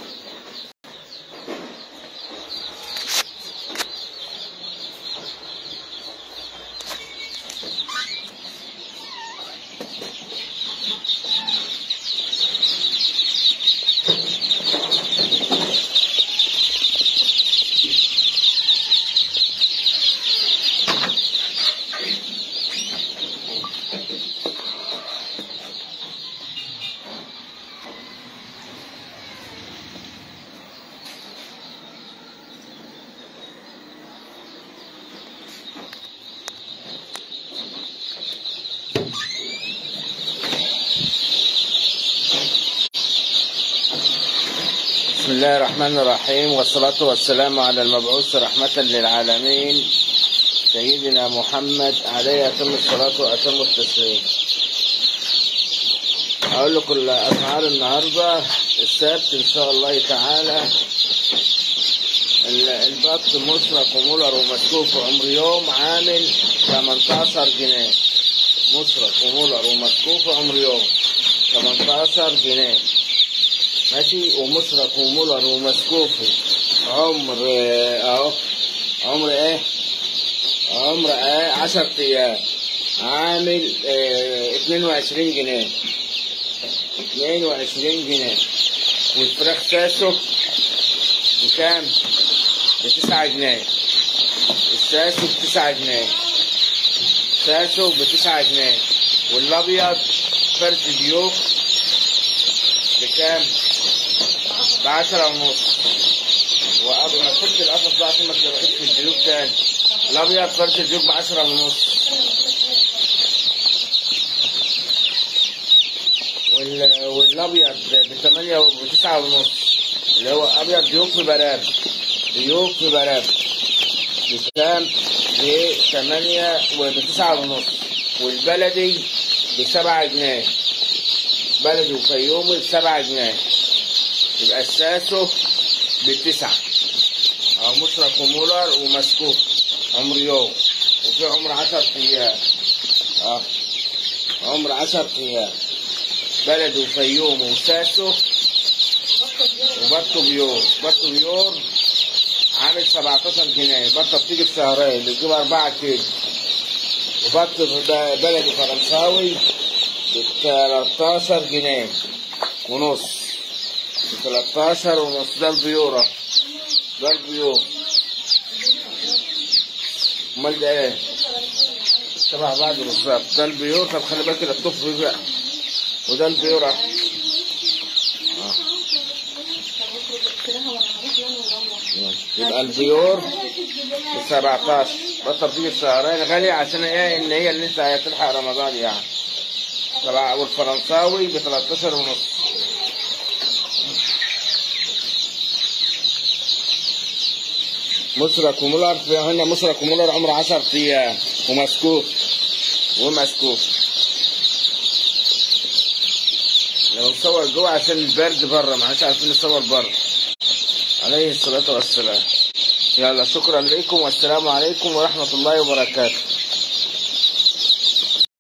بسم الله الرحمن الرحيم والصلاة والسلام على المبعوث رحمة للعالمين سيدنا محمد عليه أتم الصلاة وأتم التسليم أقول لكم الأسعار النهاردة السبت إن شاء الله تعالى ال- البط مشرق ومولر ومسكوف وعمر يوم عامل 18 جنيه مشرق ومولر ومسكوف وعمر يوم 18 جنيه ماشي ومشرق ومولر ومسكوفي عمر آه، اهو عمر ايه عمر ايه 10 ايام عامل اه 22 جنيه 22 جنيه والفراخ ساسو بكام؟ بتسعة جنيه الساسو بتسعة جنيه ساسو بتسعة جنيه والابيض فرد ديوك بكام؟ بعشرة ونص وقبل ما تحط القفص ده عشان ما تلبسش في الديوك تاني الابيض فرد الديوك بعشرة ونص وال... والابيض بثمانية وتسعة ونص اللي هو ابيض ديوك في براب ديوك في براب بكام؟ بثمانية وبتسعة ونص والبلدي بسبعة جنيه بلدي وفيومي بسبعة جنيه يبقى الساسو بالتسعة أو مشرق ومولر ومسكوك عمر يوم وفي عمر عشر أيام اه عمر عشر أيام بلد وفيوم وساسو وبطو بيور بطو بيور عامل 17 جنيه بطة بتيجي في شهرين بتجيب 4 كيلو وبط ده بلدي فرنساوي ب 13 جنيه ونص ب 13 ونص ده البيورة ده البيور امال ده ايه؟ تبع بعض بالظبط ده البيور طب خلي بالك الطف بقى وده البيور اهو آه. يبقى البيور ب 17 بطل بتيجي في شهرين غالية عشان ايه ان هي اللي انت هتلحق رمضان يعني طبعا والفرنساوي ب 13 ونص مشرق ومولر في هنا مشرق ومولر عمره 10 ايام ومسكوك ومسكوك لو نصور جوه عشان البرد بره ما احناش عارفين نصور بره عليه الصلاة والسلام يلا شكرا لكم والسلام عليكم ورحمة الله وبركاته